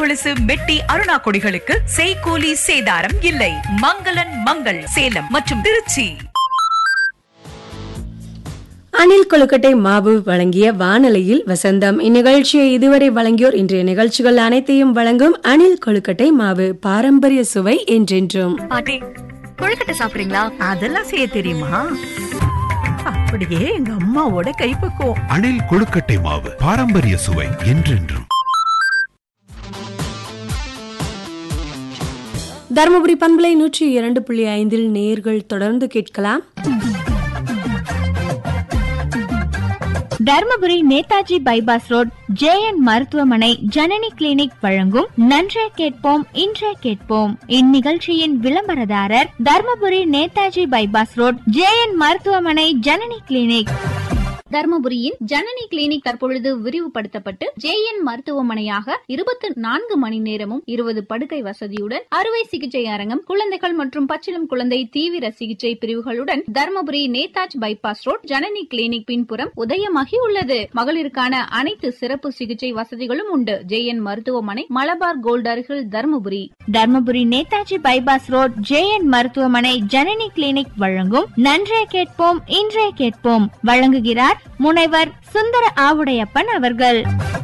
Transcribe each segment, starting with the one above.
கொலுசு மெட்டி அருணா கொடிகளுக்கு செய்கூலி சேதாரம் இல்லை மங்களன் மங்கள் சேலம் மற்றும் திருச்சி அணில் கொழுக்கட்டை மாவு வழங்கிய வானொலியில் வசந்தம் இந்நிகழ்ச்சியை இதுவரை வழங்கியோர் இன்றைய நிகழ்ச்சிகள் அனைத்தையும் வழங்கும் அணில் கொழுக்கட்டை மாவு பாரம்பரிய சுவை என்றென்றும் பாட்டி கொழுக்கட்டை சாப்பிடுறீங்களா அதெல்லாம் செய்ய தெரியுமா அப்படியே எங்க அம்மாவோட கைப்பக்குவம் அணில் கொழுக்கட்டை மாவு பாரம்பரிய சுவை என்றென்றும் தருமபுரி பண்பலை நூற்றி இரண்டு புள்ளி ஐந்தில் நேர்கள் தொடர்ந்து கேட்கலாம் Dharmapuri Netaji bypass road J N மருத்துவமனை ஜனனி கிளினிக் வழங்கும் நன்றே கேட்போம் இன்றே கேட்போம் இந்நிகழ்ச்சியின் விளம்பரதாரர் Dharmapuri Netaji bypass road J N மருத்துவமனை ஜனனி கிளினிக் தர்மபுரியின் ஜனனி கிளினிக் தற்பொழுது விரிவுபடுத்தப்பட்டு ஜேஎன் மருத்துவமனையாக இருபத்தி நான்கு மணி நேரமும் இருபது படுக்கை வசதியுடன் அறுவை சிகிச்சை அரங்கம் குழந்தைகள் மற்றும் பச்சிளம் குழந்தை தீவிர சிகிச்சை பிரிவுகளுடன் Dharmapuri Netaji bypass road Janani clinic பின்புறம் உதயமாகி உள்ளது மகளிருக்கான அனைத்து சிறப்பு சிகிச்சை வசதிகளும் உண்டு ஜேஎன் மருத்துவமனை மலபார் கோல்ட் அருகில் Dharmapuri Dharmapuri Netaji bypass road J N மருத்துவமனை ஜனனி கிளினிக் வழங்கும் நன்றே கேட்போம் இன்றே கேட்போம் வழங்குகிறார் முனைவர் சுந்தர ஆவுடையப்பன் அவர்கள்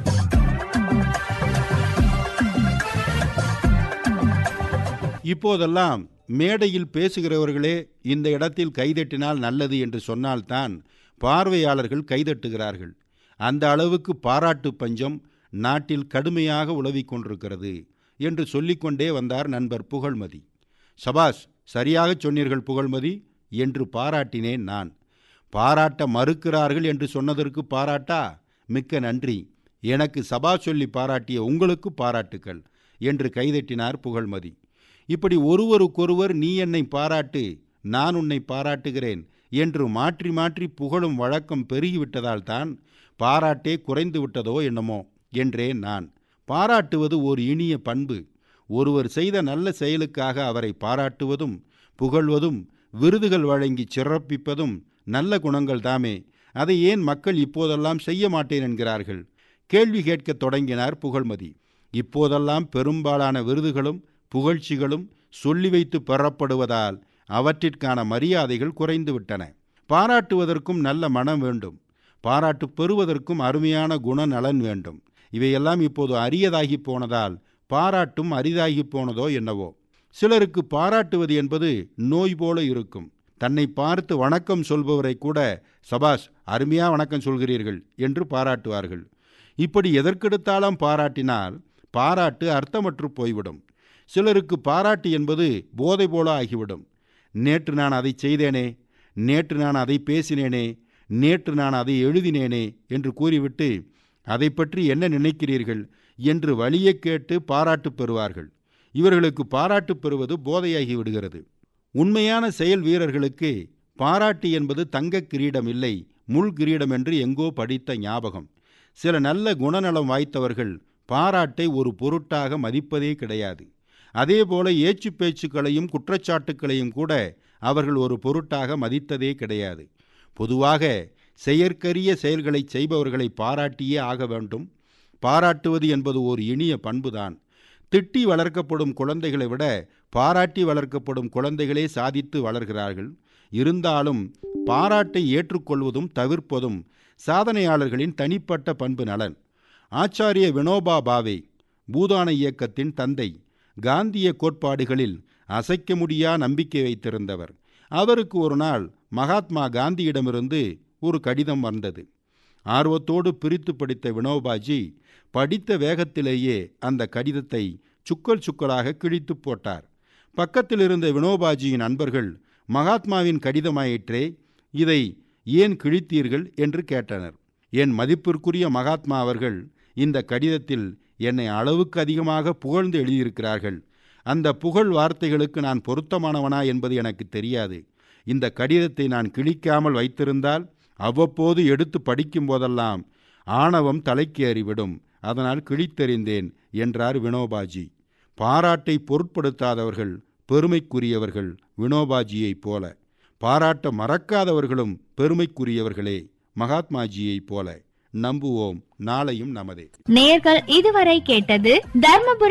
இப்போதெல்லாம் மேடையில் பேசுகிறவர்களே இந்த இடத்தில் கைதட்டினால் நல்லது என்று சொன்னால்தான் பார்வையாளர்கள் கைதட்டுகிறார்கள் அந்த அளவுக்கு பாராட்டு பஞ்சம் நாட்டில் கடுமையாக உலவிக் கொண்டிருக்கிறது என்று சொல்லிக்கொண்டே வந்தார் நண்பர் புகழ்மதி சபாஸ் சரியாகச் சொன்னீர்கள் புகழ்மதி என்று பாராட்டினேன் நான் பாராட்ட மறுக்கிறார்கள் என்று சொன்னதற்கு பாராட்டா மிக்க நன்றி எனக்கு சபா சொல்லி பாராட்டிய உங்களுக்கு பாராட்டுக்கள் என்று கைதட்டினார் புகழ்மதி இப்படி ஒருவருக்கொருவர் நீ என்னை பாராட்டு நான் உன்னை பாராட்டுகிறேன் என்று மாற்றி மாற்றி புகழும் வழக்கம் பெருகிவிட்டதால் தான் பாராட்டே குறைந்து விட்டதோ என்னமோ என்றேன் நான் பாராட்டுவது ஒரு இனிய பண்பு ஒருவர் செய்த நல்ல செயலுக்காக அவரை பாராட்டுவதும் புகழ்வதும் விருதுகள் வழங்கி சிறப்பிப்பதும் நல்ல குணங்கள் தாமே அதை ஏன் மக்கள் இப்போதெல்லாம் செய்ய மாட்டேன் என்கிறார்கள் கேள்வி கேட்கத் தொடங்கினார் புகழ்மதி இப்போதெல்லாம் பெரும்பாலான விருதுகளும் புகழ்ச்சிகளும் சொல்லி வைத்து பெறப்படுவதால் அவற்றிற்கான மரியாதைகள் குறைந்துவிட்டன பாராட்டுவதற்கும் நல்ல மனம் வேண்டும் பாராட்டு பெறுவதற்கும் அருமையான குணநலன் வேண்டும் இவையெல்லாம் இப்போது அரியதாகி போனதால் பாராட்டும் அரிதாகி போனதோ என்னவோ சிலருக்கு பாராட்டுவது என்பது நோய் போல இருக்கும் தன்னை பார்த்து வணக்கம் சொல்பவரை கூட சபாஸ் அருமையா வணக்கம் சொல்கிறீர்கள் என்று பாராட்டுவார்கள் இப்படி எதற்கெடுத்தாலும் பாராட்டினால் பாராட்டு அர்த்தமற்று போய்விடும் சிலருக்கு பாராட்டு என்பது போதை போல ஆகிவிடும் நேற்று நான் அதை செய்தேனே நேற்று நான் அதை பேசினேனே நேற்று நான் அதை எழுதினேனே என்று கூறிவிட்டு அதை பற்றி என்ன நினைக்கிறீர்கள் என்று வழியை கேட்டு பாராட்டு பெறுவார்கள் இவர்களுக்கு பாராட்டு பெறுவது போதையாகி விடுகிறது உண்மையான செயல் வீரர்களுக்கு பாராட்டு என்பது தங்க கிரீடம் இல்லை முள் கிரீடம் என்று எங்கோ படித்த ஞாபகம் சில நல்ல குணநலம் வாய்த்தவர்கள் பாராட்டை ஒரு பொருட்டாக மதிப்பதே கிடையாது அதேபோல ஏச்சு பேச்சுக்களையும் குற்றச்சாட்டுக்களையும் கூட அவர்கள் ஒரு பொருட்டாக மதித்ததே கிடையாது பொதுவாக செயற்கரிய செயல்களை செய்பவர்களை பாராட்டியே ஆக வேண்டும் பாராட்டுவது என்பது ஒரு இனிய பண்புதான் திட்டி வளர்க்கப்படும் குழந்தைகளை விட பாராட்டி வளர்க்கப்படும் குழந்தைகளே சாதித்து வளர்கிறார்கள் இருந்தாலும் பாராட்டை ஏற்றுக்கொள்வதும் தவிர்ப்பதும் சாதனையாளர்களின் தனிப்பட்ட பண்பு நலன் ஆச்சாரிய வினோபா பாவே பூதான இயக்கத்தின் தந்தை காந்திய கோட்பாடுகளில் அசைக்க முடியா நம்பிக்கை வைத்திருந்தவர் அவருக்கு ஒரு நாள் மகாத்மா காந்தியிடமிருந்து ஒரு கடிதம் வந்தது ஆர்வத்தோடு பிரித்து படித்த வினோபாஜி படித்த வேகத்திலேயே அந்த கடிதத்தை சுக்கல் சுக்கலாக கிழித்து போட்டார் பக்கத்தில் இருந்த வினோபாஜியின் நண்பர்கள் மகாத்மாவின் கடிதமாயிற்றே இதை ஏன் கிழித்தீர்கள் என்று கேட்டனர் என் மதிப்பிற்குரிய மகாத்மா அவர்கள் இந்த கடிதத்தில் என்னை அளவுக்கு அதிகமாக புகழ்ந்து எழுதியிருக்கிறார்கள் அந்த புகழ் வார்த்தைகளுக்கு நான் பொருத்தமானவனா என்பது எனக்கு தெரியாது இந்த கடிதத்தை நான் கிழிக்காமல் வைத்திருந்தால் அவ்வப்போது எடுத்து படிக்கும் போதெல்லாம் ஆணவம் தலைக்கு அறிவிடும் அதனால் கிழித்தெறிந்தேன் என்றார் வினோபாஜி பாராட்டை பொருட்படுத்தாதவர்கள் பெருமைக்குரியவர்கள் வினோபாஜியைப் போல பாராட்ட மறக்காதவர்களும் பெருமைக்குரியவர்களே மகாத்மாஜியைப் போல நம்புவோம் நாளையும் நமதே நேர்கள் இதுவரை கேட்டது தர்மபுரி